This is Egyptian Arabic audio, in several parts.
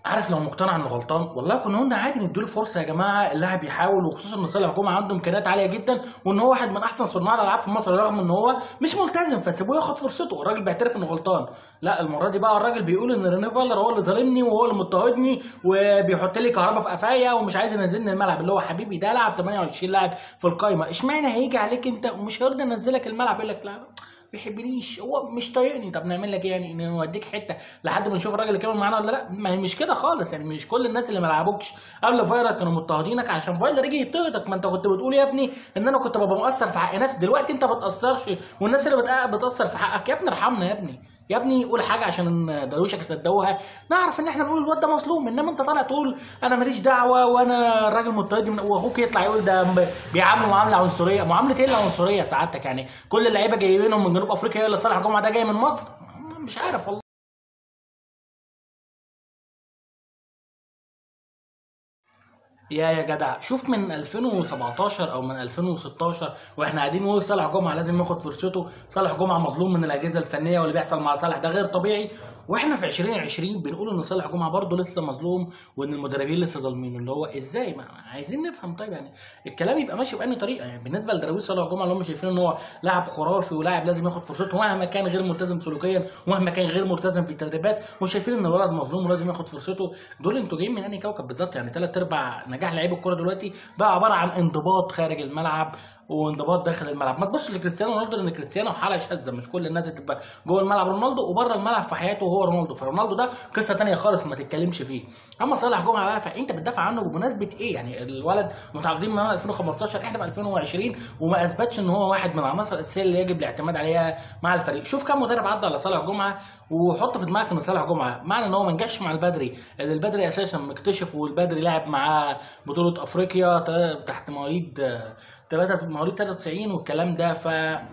عارف لو مقتنع انه غلطان والله كنا قلنا عادي نديله فرصه يا جماعه اللاعب يحاول وخصوصا ان صالح جمعه عنده امكانيات عاليه جدا وان هو واحد من احسن صناع الالعاب في مصر رغم ان هو مش ملتزم فسيبوه ياخد فرصته الراجل بيعترف انه غلطان لا المره دي بقى الراجل بيقول ان ريني فالر هو اللي ظالمني وهو اللي مضطهدني وبيحط لي كهرباء في قفايا ومش عايز ينزلني الملعب اللي هو حبيبي ده لعب 28 لاعب في القايمه اشمعنى هيجي عليك انت ومش هيرضى ينزلك الملعب يقول لك لا بيحبنيش هو مش طايقني طب نعمل لك ايه يعني نوديك حته لحد ما نشوف الراجل اللي كمل معانا ولا لا ما هي مش كده خالص يعني مش كل الناس اللي ما لعبوكش قبل فايلر كانوا مضطهدينك عشان فايلر يجي يضطهدك ما انت كنت بتقول يا ابني ان انا كنت ببقى مقصر في حق نفسي دلوقتي انت ما بتاثرش والناس اللي بتأ- بتاثر في حقك يا ابني ارحمنا يا ابني يا ابني قول حاجه عشان درويشك يصدقوها نعرف ان احنا نقول الواد ده مظلوم انما انت طالع تقول انا ماليش دعوه وانا الراجل مضطهدني من واخوك يطلع يقول ده م- بيعاملوا معامله عنصريه معامله ايه العنصريه سعادتك يعني كل اللعيبه جايبينهم من جنوب افريقيا اللي صالح جمعه ده جاي من مصر مش عارف والله يا يا جدع شوف من 2017 او من 2016 واحنا قاعدين نقول صالح جمعه لازم ياخد فرصته صالح جمعه مظلوم من الاجهزه الفنيه واللي بيحصل مع صالح ده غير طبيعي واحنا في 2020 بنقول ان صالح جمعه برضه لسه مظلوم وان المدربين لسه ظالمينه اللي هو ازاي ما عايزين نفهم طيب يعني الكلام يبقى ماشي بأنهي طريقه يعني بالنسبه لدراويش صالح جمعه اللي هم شايفين ان هو لاعب خرافي ولاعب لازم ياخد فرصته مهما كان غير ملتزم سلوكيا ومهما كان غير ملتزم في التدريبات وشايفين ان الولد مظلوم ولازم ياخد فرصته دول انتوا جايين من انهي كوكب بالظبط يعني ثلاث ارباع نجاح لعيب الكوره دلوقتي بقى عباره عن انضباط خارج الملعب وانضباط داخل الملعب ما تبصش لكريستيانو رونالدو لان كريستيانو حاله شاذه مش كل الناس تبقى جوه الملعب رونالدو وبره الملعب في حياته هو رونالدو فرونالدو ده قصه تانية خالص ما تتكلمش فيه اما صالح جمعه بقى فانت بتدافع عنه بمناسبه ايه يعني الولد متعاقدين معاه 2015 احنا في 2020 وما اثبتش ان هو واحد من العناصر الاساسيه اللي يجب الاعتماد عليها مع الفريق شوف كم مدرب عدى على صالح جمعه وحط في دماغك ان صالح جمعه معنى ان هو ما نجحش مع البدري اللي البدري اساسا مكتشف والبدري لعب معاه بطوله افريقيا تا- تحت مواليد آه، تلاتة مواليد 93 والكلام ده ف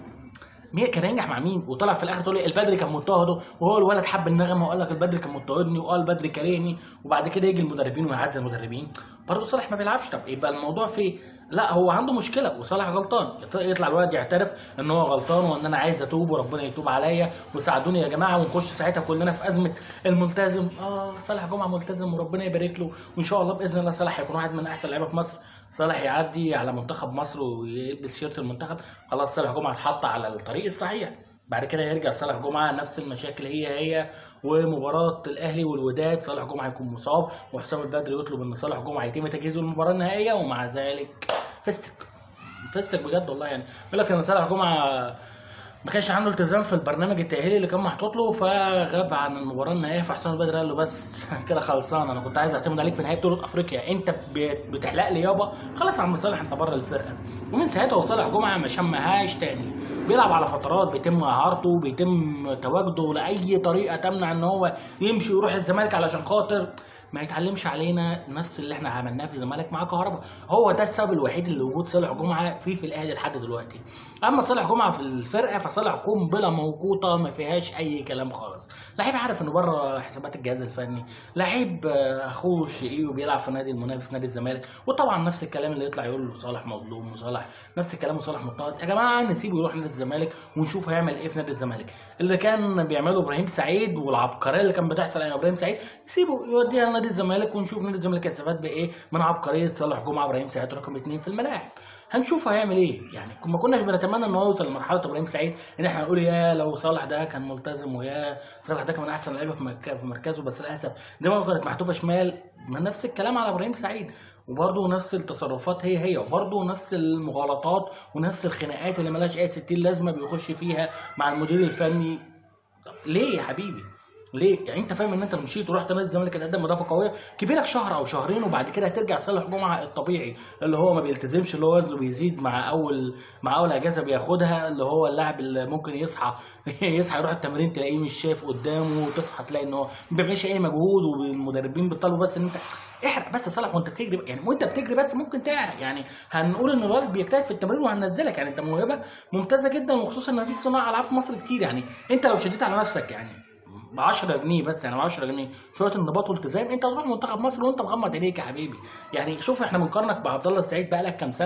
مين كان هينجح مع مين وطلع في الاخر تقول لي البدري كان مضطهده وهو الولد حب النغمه وقال لك البدري كان مضطهدني وقال البدري كارهني وبعد كده يجي المدربين ويعدي المدربين برضه صالح ما بيلعبش طب يبقى الموضوع في لا هو عنده مشكله وصالح غلطان يط- يطلع الولد يعترف ان هو غلطان وان انا عايز اتوب وربنا يتوب عليا وساعدوني يا جماعه ونخش ساعتها كلنا في ازمه الملتزم اه صالح جمعه ملتزم وربنا يبارك له وان شاء الله باذن الله صالح هيكون واحد من احسن لعيبه في مصر صالح يعدي على منتخب مصر ويلبس شيرت المنتخب خلاص صالح جمعه اتحط على الطريق الصحيح بعد كده يرجع صالح جمعه نفس المشاكل هي هي ومباراه الاهلي والوداد صالح جمعه يكون مصاب وحسام البدري يطلب ان صالح جمعه يتم تجهيزه للمباراه النهائيه ومع ذلك فستك فستك بجد والله يعني بيقول لك ان صالح جمعه ما كانش عنده التزام في البرنامج التأهيلي اللي كان محطوط له فغاب عن المباراة النهائية فحسام البدري قال له بس كده خلصان انا كنت عايز اعتمد عليك في نهاية بطولة افريقيا انت بت- بتحلق لي يابا خلاص يا عم صالح انت بره الفرقة ومن ساعتها وصالح جمعة ما شمهاش تاني بيلعب على فترات بيتم اعارته بيتم تواجده لأي طريقة تمنع ان هو يمشي ويروح الزمالك علشان خاطر ما يتعلمش علينا نفس اللي احنا عملناه في الزمالك مع كهربا هو ده السبب الوحيد اللي وجود صالح جمعه فيه في الاهلي لحد دلوقتي اما صالح جمعه في الفرقه فصالح قنبله موقوته ما فيهاش اي كلام خالص لعيب عارف انه بره حسابات الجهاز الفني لعيب آه، اخوه شقيقه بيلعب في نادي المنافس نادي الزمالك وطبعا نفس الكلام اللي يطلع يقول له صالح مظلوم وصالح نفس الكلام وصالح مضطهد يا جماعه نسيبه يروح نادي الزمالك ونشوف هيعمل ايه في نادي الزمالك اللي كان بيعمله ابراهيم سعيد والعبقريه اللي كان بتحصل على ابراهيم سعيد سيبه يوديها نادي الزمالك ونشوف نادي الزمالك هيستفاد بايه من عبقريه صالح جمعه ابراهيم سعيد رقم اثنين في الملاعب هنشوف هيعمل ايه يعني ما كناش بنتمنى ان هو يوصل لمرحله ابراهيم سعيد ان احنا نقول يا لو صالح ده كان ملتزم ويا صالح ده كان من احسن لعيبه في مرك- في مركزه بس للاسف دماغه كانت محتوفه شمال ما نفس الكلام على ابراهيم سعيد وبرضه نفس التصرفات هي هي وبرضه نفس المغالطات ونفس الخناقات اللي ملهاش اي 60 لازمه بيخش فيها مع المدير الفني طب ليه يا حبيبي؟ ليه؟ يعني انت فاهم ان انت مشيت ورحت نادي الزمالك تقدم مضافه قويه كبيرك شهر او شهرين وبعد كده هترجع صالح جمعه الطبيعي اللي هو ما بيلتزمش اللي هو وزنه بيزيد مع اول مع اول اجازه بياخدها اللي هو اللاعب اللي ممكن يصحى يصحى يروح التمرين تلاقيه مش شايف قدامه وتصحى تلاقي ان هو ما بيعملش اي مجهود والمدربين بيطالبوا بس ان انت احرق بس صالح وانت بتجري يعني وانت بتجري بس ممكن تعرق يعني هنقول ان الولد بيجتهد في التمرين وهننزلك يعني انت موهبه ممتازه جدا وخصوصا ان مفيش صناعه العاب في مصر كتير يعني انت لو شديت على نفسك يعني ب 10 جنيه بس يعني ب 10 جنيه شويه انضباط والتزام انت هتروح منتخب مصر وانت مغمض عينيك يا حبيبي يعني شوف احنا بنقارنك بعبد الله السعيد بقالك كام سنه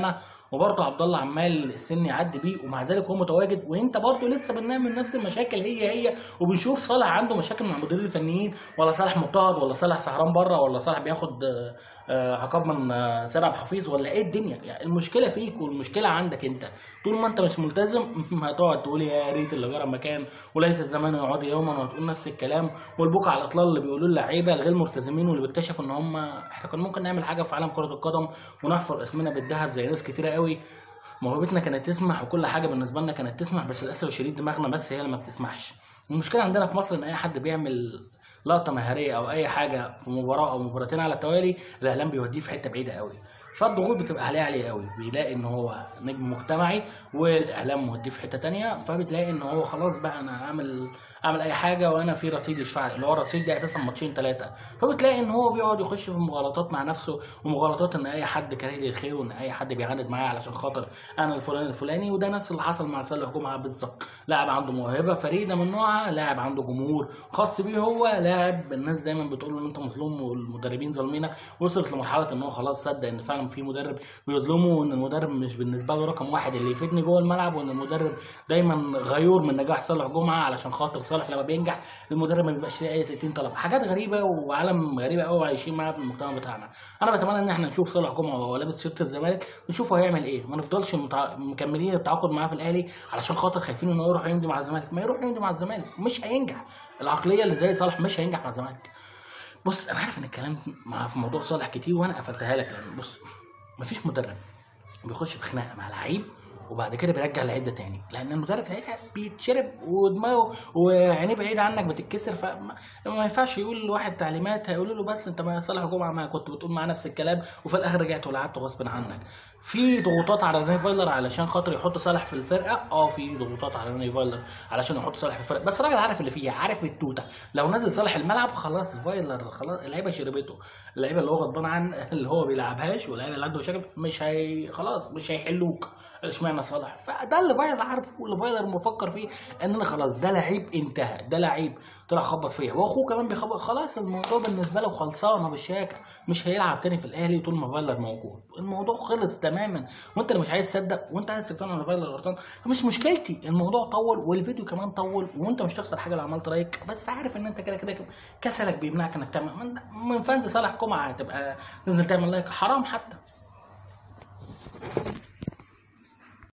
وبرضه عبد الله عمال السن يعدي بيه ومع ذلك هو متواجد وانت برضه لسه بنعمل نفس المشاكل هي هي وبنشوف صالح عنده مشاكل مع المديرين الفنيين ولا صالح مضطهد ولا صالح سهران بره ولا صالح بياخد آه، آه، عقاب من آه، سيد عبد الحفيظ ولا ايه الدنيا يعني المشكله فيك والمشكله عندك انت طول ما انت مش ملتزم هتقعد تقول يا ريت اللي جرى مكان وليت الزمان يعود يوما وتقول نفس الكلام والبكا على الاطلال اللي بيقولوا اللعيبه الغير ملتزمين واللي بيكتشفوا ان هم احنا كنا ممكن نعمل حاجه في عالم كره القدم ونحفر اسمنا بالذهب زي ناس كتيره قوي موهبتنا كانت تسمح وكل حاجه بالنسبه لنا كانت تسمح بس للاسف الشديد دماغنا بس هي اللي ما بتسمحش المشكله عندنا في مصر ان اي حد بيعمل لقطه مهاريه او اي حاجه في مباراه او مباراتين على التوالي الاعلام بيوديه في حته بعيده قوي فالضغوط بتبقى عليه عليه قوي بيلاقي ان هو نجم مجتمعي والاعلام موديه في حته تانية فبتلاقي ان هو خلاص بقى انا اعمل اعمل اي حاجه وانا في رصيد يشفع لي اللي هو الرصيد ده اساسا ماتشين ثلاثه فبتلاقي ان هو بيقعد يخش في مغالطات مع نفسه ومغالطات ان اي حد كاره لي الخير وان اي حد بيعاند معايا علشان خاطر انا الفلان الفلاني وده نفس اللي حصل مع صالح جمعه بالظبط لاعب عنده موهبه فريده من نوعها لاعب عنده جمهور خاص بيه هو لاعب الناس دايما بتقول له ان انت مظلوم والمدربين ظالمينك وصلت لمرحله ان هو خلاص صدق ان فعلا في مدرب بيظلمه وان المدرب مش بالنسبه له رقم واحد اللي يفيدني جوه الملعب وان المدرب دايما غيور من نجاح صالح جمعه علشان خاطر صالح لما بينجح المدرب ما بيبقاش ليه اي 60 طلب حاجات غريبه وعالم غريبه قوي عايشين معاها في المجتمع بتاعنا انا بتمنى ان احنا نشوف صالح جمعه وهو لابس شيرت الزمالك نشوفه هيعمل ايه ما نفضلش متع... مكملين التعاقد معاه في الاهلي علشان خاطر خايفين ان هو يروح يمضي مع الزمالك ما يروح يمضي مع الزمالك مش هينجح العقليه اللي زي صالح مش هينجح مع الزمالك بص انا عارف ان الكلام مع في موضوع صالح كتير وانا قفلتها لك لان بص مفيش مدرب بيخش في خناقه مع لعيب وبعد كده بيرجع اللعيب ده تاني لان المدرب ساعتها بيتشرب ودماغه وعينيه بعيد عنك بتتكسر فما ما ينفعش يقول لواحد تعليمات هيقولوا له بس انت ما صالح جمعه ما كنت بتقول معاه نفس الكلام وفي الاخر رجعت ولعبته غصب عنك في ضغوطات على ريني فايلر علشان خاطر يحط صالح في الفرقه اه في ضغوطات على ريني فايلر علشان يحط صالح في الفرقه بس الراجل عارف اللي فيها عارف التوته لو نزل صالح الملعب خلاص فايلر خلاص اللعيبه شربته اللعيبه اللي هو غضبان عن اللي هو بيلعبهاش واللعيبه اللي عنده مشاكل مش هي خلاص مش هيحلوك اشمعنى صالح فده اللي فايلر عارف واللي فايلر مفكر فيه ان انا خلاص ده لعيب انتهى ده لعيب طلع خبط فيا واخوه كمان بيخبط خلاص الموضوع بالنسبه له خلصانه بالشياكه مش هيلعب تاني في الاهلي طول ما فايلر موجود الموضوع خلص تماما وانت اللي مش عايز تصدق وانت عايز تقتنع ان فايلر غلطان مش مشكلتي الموضوع طول والفيديو كمان طول وانت مش تخسر حاجه لو عملت لايك بس عارف ان انت كده كده كسلك بيمنعك انك تعمل من- من فانز صالح جمعه هتبقى تنزل تعمل لايك حرام حتى